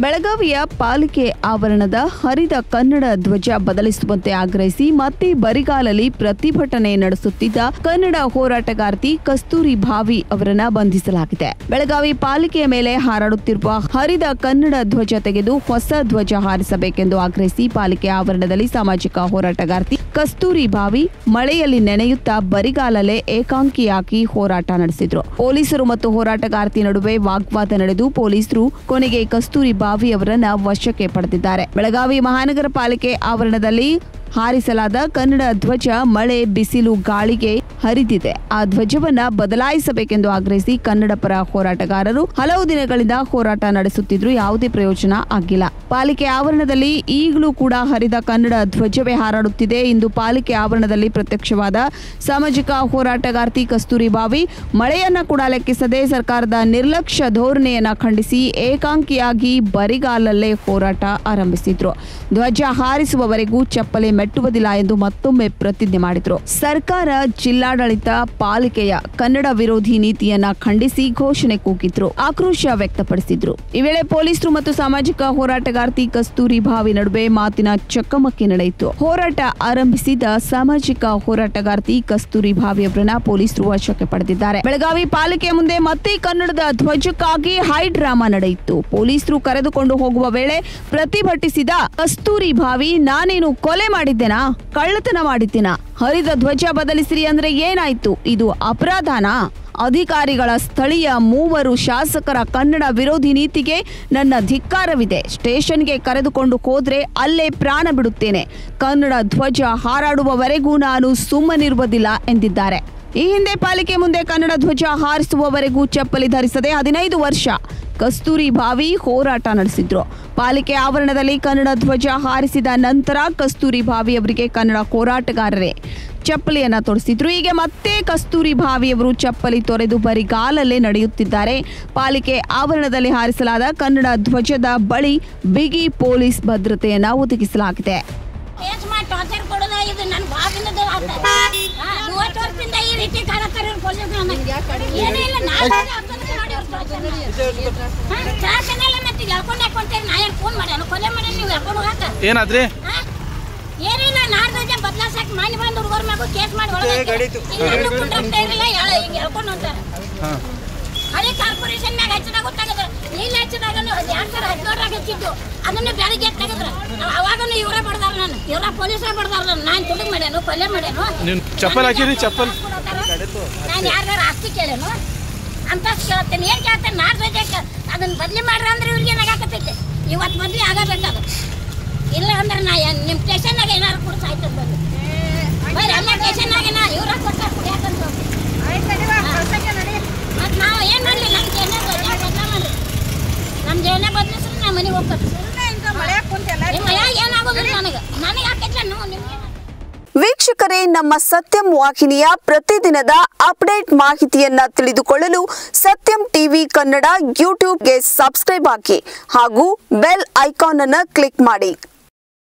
ಬೆಳಗಾವಿಯ ಪಾಲಿಕೆ ಆವರಣದ ಹರಿದ ಕನ್ನಡ ಧ್ವಜ ಬದಲಿಸುವಂತೆ ಆಗ್ರಹಿಸಿ ಮತ್ತೆ ಬರಿಗಾಲಲ್ಲಿ ಪ್ರತಿಭಟನೆ ನಡೆಸುತ್ತಿದ್ದ ಕನ್ನಡ ಹೋರಾಟಗಾರ್ತಿ ಕಸ್ತೂರಿ ಭಾವಿ ಅವರನ್ನ ಬಂಧಿಸಲಾಗಿದೆ ಬೆಳಗಾವಿ ಪಾಲಿಕೆಯ ಮೇಲೆ ಹಾರಾಡುತ್ತಿರುವ ಹರಿದ ಕನ್ನಡ ಧ್ವಜ ತೆಗೆದು ಹೊಸ ಧ್ವಜ ಹಾರಿಸಬೇಕೆಂದು ಆಗ್ರಹಿಸಿ ಪಾಲಿಕೆ ಆವರಣದಲ್ಲಿ ಸಾಮಾಜಿಕ ಹೋರಾಟಗಾರ್ತಿ ಕಸ್ತೂರಿ ಭಾವಿ ಮಳೆಯಲ್ಲಿ ನೆನೆಯುತ್ತಾ ಬರಿಗಾಲಲ್ಲೇ ಏಕಾಂಕಿಯಾಗಿ ಹೋರಾಟ ನಡೆಸಿದ್ರು ಪೊಲೀಸರು ಮತ್ತು ಹೋರಾಟಗಾರ್ತಿ ನಡುವೆ ವಾಗ್ವಾದ ನಡೆದು ಪೊಲೀಸರು ಕೊನೆಗೆ ಕಸ್ತೂರಿ ಬಾವಿ ಅವರನ್ನ ವಶಕ್ಕೆ ಪಡೆದಿದ್ದಾರೆ ಬೆಳಗಾವಿ ಮಹಾನಗರ ಪಾಲಿಕೆ ಆವರಣದಲ್ಲಿ ಹಾರಿಸಲಾದ ಕನ್ನಡ ಧ್ವಜ ಮಳೆ ಬಿಸಿಲು ಗಾಳಿಗೆ ಹರಿದಿದೆ ಆ ಧ್ವಜವನ್ನ ಬದಲಾಯಿಸಬೇಕೆಂದು ಆಗ್ರಹಿಸಿ ಕನ್ನಡ ಪರ ಹೋರಾಟಗಾರರು ಹಲವು ದಿನಗಳಿಂದ ಹೋರಾಟ ನಡೆಸುತ್ತಿದ್ರು ಯಾವುದೇ ಪ್ರಯೋಜನ ಆಗಿಲ್ಲ ಪಾಲಿಕೆ ಆವರಣದಲ್ಲಿ ಈಗಲೂ ಕೂಡ ಹರಿದ ಕನ್ನಡ ಧ್ವಜವೇ ಹಾರಾಡುತ್ತಿದೆ ಇಂದು ಪಾಲಿಕೆ ಆವರಣದಲ್ಲಿ ಪ್ರತ್ಯಕ್ಷವಾದ ಸಾಮಾಜಿಕ ಹೋರಾಟಗಾರ್ತಿ ಕಸ್ತೂರಿ ಬಾವಿ ಮಳೆಯನ್ನ ಕೂಡ ಲೆಕ್ಕಿಸದೆ ಸರ್ಕಾರದ ನಿರ್ಲಕ್ಷ್ಯ ಧೋರಣೆಯನ್ನ ಖಂಡಿಸಿ ಏಕಾಂಕಿಯಾಗಿ ಬರಿಗಾಲಲ್ಲೇ ಹೋರಾಟ ಆರಂಭಿಸಿದ್ರು ಧ್ವಜ ಹಾರಿಸುವವರೆಗೂ ಚಪ್ಪಲೆ ಮೆಟ್ಟುವುದಿಲ್ಲ ಎಂದು ಮತ್ತೊಮ್ಮೆ ಪ್ರತಿಜ್ಞೆ ಮಾಡಿದ್ರು ಸರ್ಕಾರ ಜಿಲ್ಲಾಡಳಿತ ಪಾಲಿಕೆಯ ಕನ್ನಡ ವಿರೋಧಿ ನೀತಿಯನ್ನ ಖಂಡಿಸಿ ಘೋಷಣೆ ಕೂಗಿದ್ರು ಆಕ್ರೋಶ ವ್ಯಕ್ತಪಡಿಸಿದ್ರು ಈ ವೇಳೆ ಪೊಲೀಸರು ಮತ್ತು ಸಾಮಾಜಿಕ ಹೋರಾಟಗಾರ್ತಿ ಕಸ್ತೂರಿ ಭಾವಿ ನಡುವೆ ಮಾತಿನ ಚಕಮಕಿ ನಡೆಯಿತು ಹೋರಾಟ ಆರಂಭಿಸಿದ ಸಾಮಾಜಿಕ ಹೋರಾಟಗಾರ್ತಿ ಕಸ್ತೂರಿ ಭಾವಿ ಅವರನ್ನ ಪೊಲೀಸರು ವಶಕ್ಕೆ ಪಡೆದಿದ್ದಾರೆ ಬೆಳಗಾವಿ ಪಾಲಿಕೆ ಮುಂದೆ ಮತ್ತೆ ಕನ್ನಡದ ಧ್ವಜಕ್ಕಾಗಿ ಹೈ ಡ್ರಾಮಾ ನಡೆಯಿತು ಪೊಲೀಸರು ಕರೆದುಕೊಂಡು ಹೋಗುವ ವೇಳೆ ಪ್ರತಿಭಟಿಸಿದ ಕಸ್ತೂರಿ ಭಾವಿ ನಾನೇನು ಕೊಲೆ ಮಾಡಿದ್ದೇನಾ ಕಳ್ಳತನ ಮಾಡಿದ್ದೇನಾ ಹರಿದ ಧ್ವಜ ಬದಲಿಸಿರಿ ಅಂದ್ರೆ ಏನಾಯ್ತು ಇದು ಅಪರಾಧನಾ ಅಧಿಕಾರಿಗಳ ಸ್ಥಳೀಯ ಮೂವರು ಶಾಸಕರ ಕನ್ನಡ ವಿರೋಧಿ ನೀತಿಗೆ ನನ್ನ ಧಿಕ್ಕಾರವಿದೆ ಸ್ಟೇಷನ್ಗೆ ಕರೆದುಕೊಂಡು ಹೋದ್ರೆ ಅಲ್ಲೇ ಪ್ರಾಣ ಬಿಡುತ್ತೇನೆ ಕನ್ನಡ ಧ್ವಜ ಹಾರಾಡುವವರೆಗೂ ನಾನು ಸುಮ್ಮನಿರುವುದಿಲ್ಲ ಎಂದಿದ್ದಾರೆ ಈ ಹಿಂದೆ ಪಾಲಿಕೆ ಮುಂದೆ ಕನ್ನಡ ಧ್ವಜ ಹಾರಿಸುವವರೆಗೂ ಚಪ್ಪಲಿ ಧರಿಸದೆ ಹದಿನೈದು ವರ್ಷ ಕಸ್ತೂರಿ ಭಾವಿ ಹೋರಾಟ ನಡೆಸಿದ್ರು ಪಾಲಿಕೆ ಆವರಣದಲ್ಲಿ ಕನ್ನಡ ಧ್ವಜ ಹಾರಿಸಿದ ನಂತರ ಕಸ್ತೂರಿ ಭಾವಿ ಅವರಿಗೆ ಕನ್ನಡ ಹೋರಾಟಗಾರರೇ ಚಪ್ಪಲಿಯನ್ನ ತೊಡಿಸಿದ್ರು ಹೀಗೆ ಮತ್ತೆ ಕಸ್ತೂರಿ ಭಾವಿಯವರು ಚಪ್ಪಲಿ ತೊರೆದು ಬರಿಗಾಲಲ್ಲೇ ನಡೆಯುತ್ತಿದ್ದಾರೆ ಪಾಲಿಕೆ ಆವರಣದಲ್ಲಿ ಹಾರಿಸಲಾದ ಕನ್ನಡ ಧ್ವಜದ ಬಳಿ ಬಿಗಿ ಪೊಲೀಸ್ ಭದ್ರತೆಯನ್ನ ಒದಗಿಸಲಾಗಿದೆ ಕೇಸ್ ಮಾಡಿ ಟಾರ್ಚರ್ ಕೊಡೋದ ಇದು ನನ್ನ ಬಾಬಿನದು ಆತ ಮೂವತ್ತು ವರ್ಷದಿಂದ ಈ ರೀತಿ ಕಾಣತ್ತಾರೆ ಇವ್ರು ಪೊಲೀಸ್ ನನಗೆ ಏನೂ ಇಲ್ಲ ನಾನು ಅಬ್ಬಂದು ನೋಡಿ ಅವ್ರು ಟಾರ್ಚರ್ ಶಾಸನೆಲ್ಲ ಮತ್ತೆ ಎಳ್ಕೊಂಡು ಹಾಕೊಂತೇನೆ ನಾ ಏನು ಫೋನ್ ಮಾಡ್ಯಾನ ಕೊಲೆ ಮಾಡಿ ನೀವು ಎಳ್ಕೊಂಡು ಹೋಗಾಕ ಏನಾದ್ರಿ ಹಾ? ಏನಿಲ್ಲ ನಾಡ್ದೋಜ ಬದಲಾಸಕ್ಕೆ ಮನೆ ಬಂದು ಹುಡುಗರ ಮಗು ಕೇಸ್ ಮಾಡಿ ಒಳಗೆ ಇನ್ನು ಕುಂಡ್ರಸ್ತಾ ಇರಲಿಲ್ಲ ಎಳ ಹಿಂಗೆ ಎಳ್ಕೊಂಡು ಹೋಗ್ತಾರೆ ಹಾಂ ಹಳೆ ಕಾರ್ಪೊರೇಷನ್ ಮ್ಯಾಗ ಹಚ್ಚಿದಾಗ ಗೊತ್ತಾಗದ ನೀಲ್ ಹಚ್ಚಿದಾಗ ಎರಡ್ ಸಾವಿರ ಹದಿನೇಳರಾಗ ಹಚ್ಚಿದ್ದು ಅದನ್ನ ಬೆಳಗ್ಗೆ ತೆಗೆದ್ರ ಅವಾಗನು ಇವರೇ ಬಡ್ದಾರ ನಾನು ಇವರ ಪೊಲೀಸರೇ ಬಡ್ದಾರ ನಾನು ನಾನು ತುಡುಗ್ ಮಾಡ್ಯಾನು ಕೊಲೆ ಮಾಡ್ಯಾನು ನೀವು ಚಪ್ಪಲ್ ಹಾಕಿರಿ ಚಪ್ಪಲ್ ನಾನು ಯಾರ್ಯಾರ ಆಸ್ತಿ ಕೇಳೇನು ಅಂತ ಕೇಳ್ತೇನೆ ಏನ್ ಕೇಳ್ತೇನೆ ನಾಡ್ ಧ್ವಜಕ್ಕೆ ಅದನ್ನ ಬದ್ಲಿ ಮಾಡ್ರಿ ಅಂದ್ರೆ ಇವ್ರಿಗೆ ಏನಾಗತ್ತೈತೆ ಇವತ್ತು ಬದ್ಲಿ ಆಗಬೇಕದು ಇಲ್ಲ ಅಂದ್ರೆ ನಾ ಏನ್ ನಿಮ್ಮ ಸ್ಟೇಷನ್ನಾಗ ಏನಾರು ಕೂಡ ಸಾಯ್ತದ ಬಂದು ಬರ್ರಿ ಅಲ್ಲ ಸ್ಟೇಷನ್ನಾಗ ನಾ ಇವ್ರ ಕೊಟ್ಟ ಕುಡಿಯಾಕಂತ ಮತ್ತೆ ನಾವು ಏನು ಮಾಡಲಿ ನಮ್ಮ ಜೇನೆ ಬದಲ ಮಾಡಿ ನಮ್ಮ ಜೇನೆ ಬದಲಿಸ್ರಿ ನಾ ಮನೆಗೆ ಹೋಗ್ಬೇಕು ಮಳೆಯಾಗ ಏನಾಗೋದಿಲ್ಲ ನನಗೆ ನನಗೆ ಹಾಕಿದ್ರೆ ನಾವು ನಿಮ್ಗೆ ವೀಕ್ಷಕರೇ ನಮ್ಮ ಸತ್ಯಂ ವಾಹಿನಿಯ ಪ್ರತಿದಿನದ ಅಪ್ಡೇಟ್ ಮಾಹಿತಿಯನ್ನ ತಿಳಿದುಕೊಳ್ಳಲು ಸತ್ಯಂ ಟಿವಿ ಕನ್ನಡ ಯೂಟ್ಯೂಬ್ಗೆ ಸಬ್ಸ್ಕ್ರೈಬ್ ಹಾಕಿ ಹಾಗೂ ಬೆಲ್ ಐಕಾನ್ ಅನ್ನು ಕ್ಲಿಕ್ ಮಾಡಿ